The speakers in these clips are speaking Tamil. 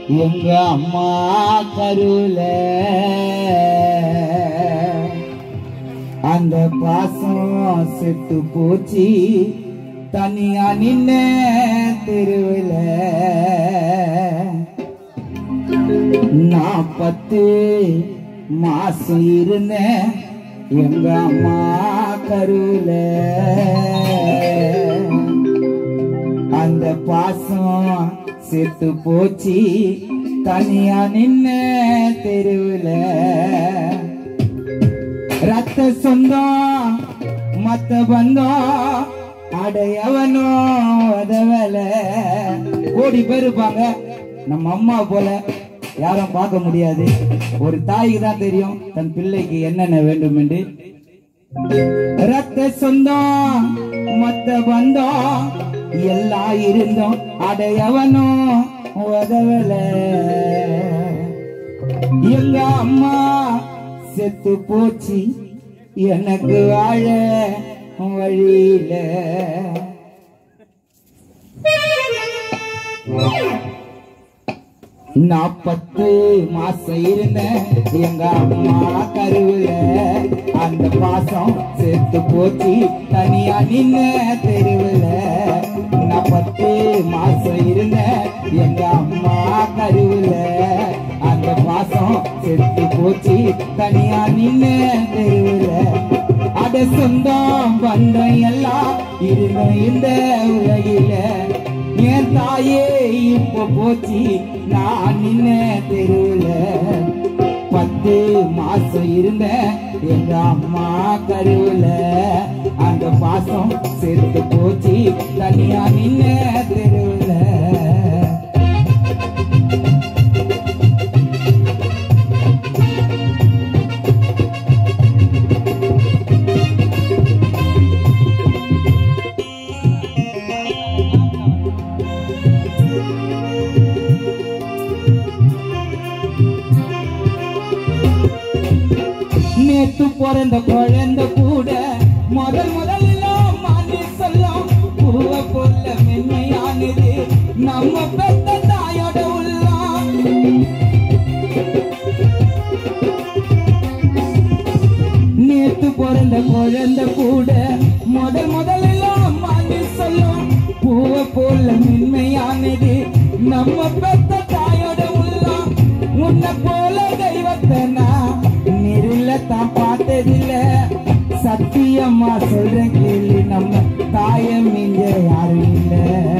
எங்க அம்மா கருல அந்த பாசம் செத்து போச்சு தனியா நின்ன தெருவில் நான் பத்து மாசம் இருந்தேன் எங்க அம்மா கருல அந்த பாசம் செத்து போச்சு தனியா நின்ன தெருவில் ரத்த சொந்தம் மத்த பந்தம் அடையவனோ உதவல கோடி பேர் இருப்பாங்க நம்ம அம்மா போல யாரும் பார்க்க முடியாது ஒரு தாய்க்கு தான் தெரியும் தன் பிள்ளைக்கு என்னென்ன வேண்டும் என்று ரத்த சொந்தம் மத்த பந்தம் எல்லாம் இருந்தோம் அடையவனோ உதவல எங்க அம்மா செத்து போச்சு எனக்கு வாழ வழியில நான் பத்து மாசம் இருந்தேன் எங்க அம்மா கருவுல அந்த பாசம் செத்து போச்சு தனியா நின்ன தெருவுல நான் பத்து மாசம் இருந்தேன் எங்க அம்மா கருவுல அந்த பாசம் செத்து போச்சு தனியா நின்ன தெருவுல அட சொந்தம் பந்தம் எல்லாம் இருந்தோம் இந்த உலகில என் தாயே இப்ப போச்சு நான் நின்ன தெருவுல பத்து மாசம் இருந்த எங்க அம்மா கருவுல அந்த பாசம் செத்து போச்சு தனியா நின்ன தெருவுல நேத்து பிறந்த குழந்தை கூட முதல் முதல்ல மாறி சொல்லும் பூவ பொருள மென்மையானது நம்ம பெத்த தாயோட உள்ளம் நேத்து பிறந்த குழந்தை கூட முதல் முதல்ல மாறி சொல்லும் பூவ போல மென்மையானது நம்ம பெத்த தாயோட உள்ளம் உன்னை போல தெய்வத்தை நான் நேரில் தான் பார்த்ததில்ல சத்தியமா சொல்றேன் கேள்வி நம்ம தாயம் இங்க யாரும் இல்ல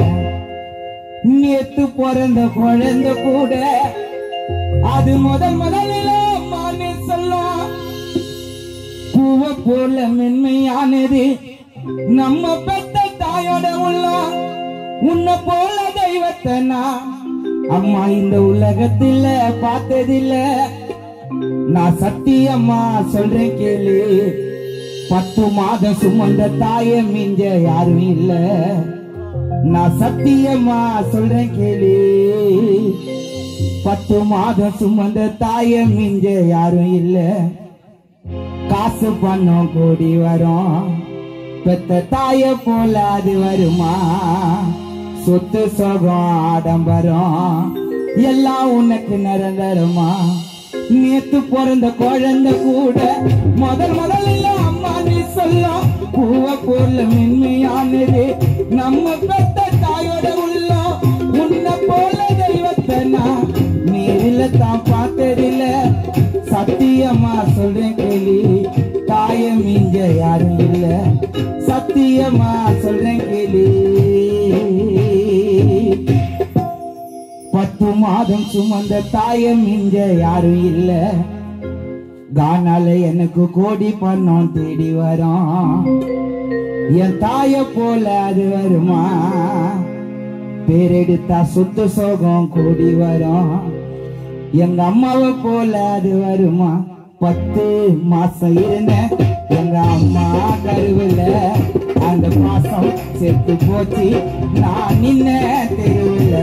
நேத்து பிறந்த குழந்தை கூட அது முதல் முதலில் அம்மான்னு சொல்லும் பூவ போல மென்மையானது நம்ம பெத்த தாயோட உள்ளம் உன்னை போல தெய்வத்தை நான் அம்மா இந்த உலகத்துல பார்த்ததில்ல நான் சத்தியம்மா சொல்றேன் கேளு பத்து மாதம் சுமந்த தாய மிஞ்ச யாரும் இல்ல நான் சத்தியம்மா சொல்றேன் கேளு பத்து மாதம் சுமந்த தாய மிஞ்ச யாரும் இல்ல காசு பணம் கூடி வரும் பெத்த தாய போல அது வருமா சொத்து சுகம் ஆடம்பரம் எல்லாம் உனக்கு நிரந்தரமா நேத்து பிறந்த குழந்தை கூட முதல் முதல்ல அம்மா நீ சொல்லும் பூவ போல மென்மையானது நம்ம பெத்த தாயோட உள்ளம் உன்னை போல தெய்வத்தை நான் நேரில் தான் பார்த்ததில்ல சத்தியமா சொல்றேன் கேளி தாயம் இங்க யாரும் இல்ல சத்தியமா சொல்றேன் கேளி பத்து மாதம் சுமந்த தாயம் இங்க யாரும் இல்ல கானால எனக்கு கோடி பணம் தேடி வரும் என் தாய போல அது வருமா பேரெடுத்தா சுத்த சோகம் கூடி வரும் எங்க அம்மாவை போல அது வருமா பத்து மாசம் இருந்தேன் எங்க அம்மா கருவுல அந்த மாசம் செத்து போச்சு நான் நின்ன தெருவுல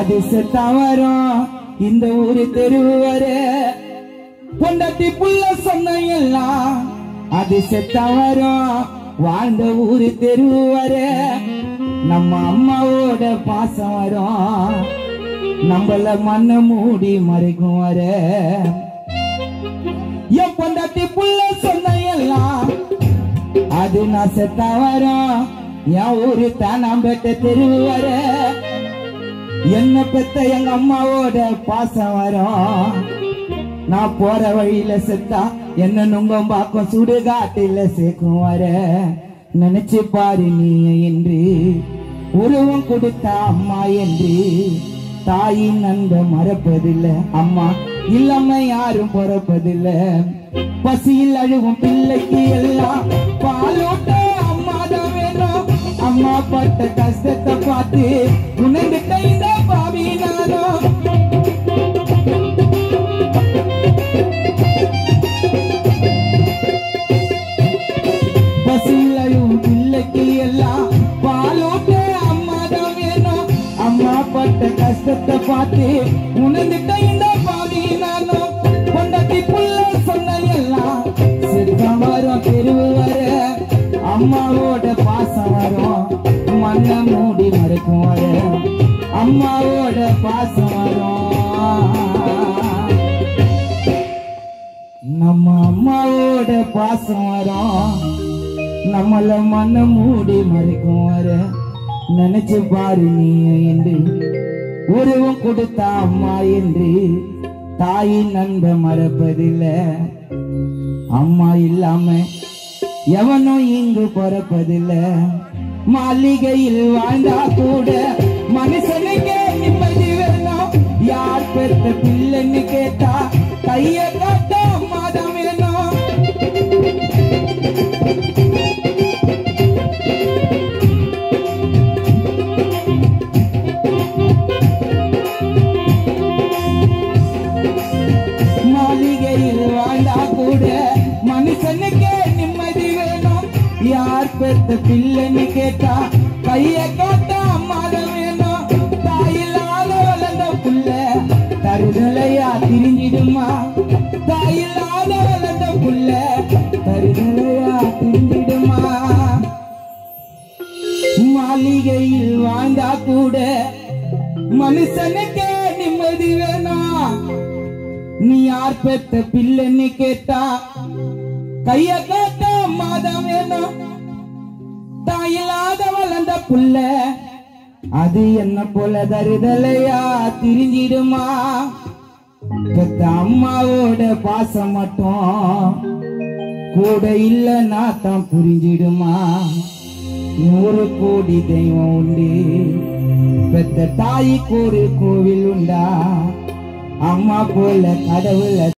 அது செத்தான் வரும் இந்த ஊரு தெருவு வர பொண்டாட்டி புள்ள சொன்ன எல்லாம் அது செத்தான் வரும் வாழ்ந்த ஊரு தெருவு வர நம்ம அம்மாவோட பாசம் வரும் நம்மள மண்ணை மூடி மறைக்கும் வர என் பொண்டாட்டி புள்ள சொன்ன எல்லாம் அது நான் செத்தா வரும் என் ஊரு தானாம்பேட்டை தெருவு வர என்ன பெத்த எங்க அம்மாவோட பாசம் வரும் நான் போற வழியில செத்தா என்ன நுங்கம் பாக்கும் சுடுகாட்டில சேர்க்கும் வர நினைச்சு பாரு நீ என்று உருவம் கொடுத்த அம்மா என்று தாயின் அன்ப மறப்பதில்லை அம்மா இல்லாம யாரும் பிறப்பதில்லை பசியில் அழுகும் பிள்ளைக்கு எல்லாம் பாலோட்ட அம்மா தான் வேணும் அம்மா பட்ட கஷ்டத்தை பார்த்து உணர்ந்துட்ட இந்த பாவி நானும் பசிலையும் பிள்ளைக்கு எல்லாம் பாலோட்ட அம்மா தான் வேணும் அம்மா பட்ட கஷ்டத்தை பார்த்து உணர்ந்துட்ட இந்த பாவி நானும் பொண்டாட்டி புள்ள சொன்ன எல்லாம் சித்தம் வரும் தெருவு வர அம்மாவோட பாசம் வரும் மண்ணை மூடி மறைக்கும் வர அம்மாவோட பாசம் வரும் நம்ம அம்மாவோட பாசம் வரும் நம்மள மண்ண மூடி மறைக்கும் வர நினைச்சு பாரு நீ என்று உருவம் கொடுத்த அம்மா என்று தாயின் நண்ப மறப்பதில்லை அம்மா இல்லாம எவனும் இங்கு பிறப்பதில்லை மாளிகையில் வாழ்ந்தா கூட மனுஷனுக்கே நிம்மதி வேணும் யார் பெற்ற பிள்ளைன்னு கேட்டா கைய காட்ட அம்மாதான் வேணும் மாளிகையில் வாழ்ந்தா கூட மனுஷனுக்கே நிம்மதி வேணும் யார் பெத்த பிள்ளைன்னு கேட்டா கைய காட்ட அம்மாதான் வேணும் தாயில்லாத வளர்ந்த புள்ள தருதலையா திரிஞ்சிடுமா தாயில்லாத வளர்ந்த புள்ள தருதலையா திரிஞ்சிடுமா மாளிகையில் வாழ்ந்தா கூட மனுஷனுக்கே நிம்மதி வேணும் நீ யார் பெத்த பிள்ளைன்னு கேட்டா கைய காட்ட மாதம் வேணும் தாயில்லாத வளர்ந்த புள்ள அது என்ன போல தருதலையா திரிஞ்சிடுமா பெத்த அம்மாவோட பாசம் மட்டும் கூட இல்லைன்னா தான் புரிஞ்சிடுமா நூறு கோடி தெய்வம் உண்டு பெத்த தாய்க்கு ஒரு கோவில் உண்டா அம்மா போல கடவுள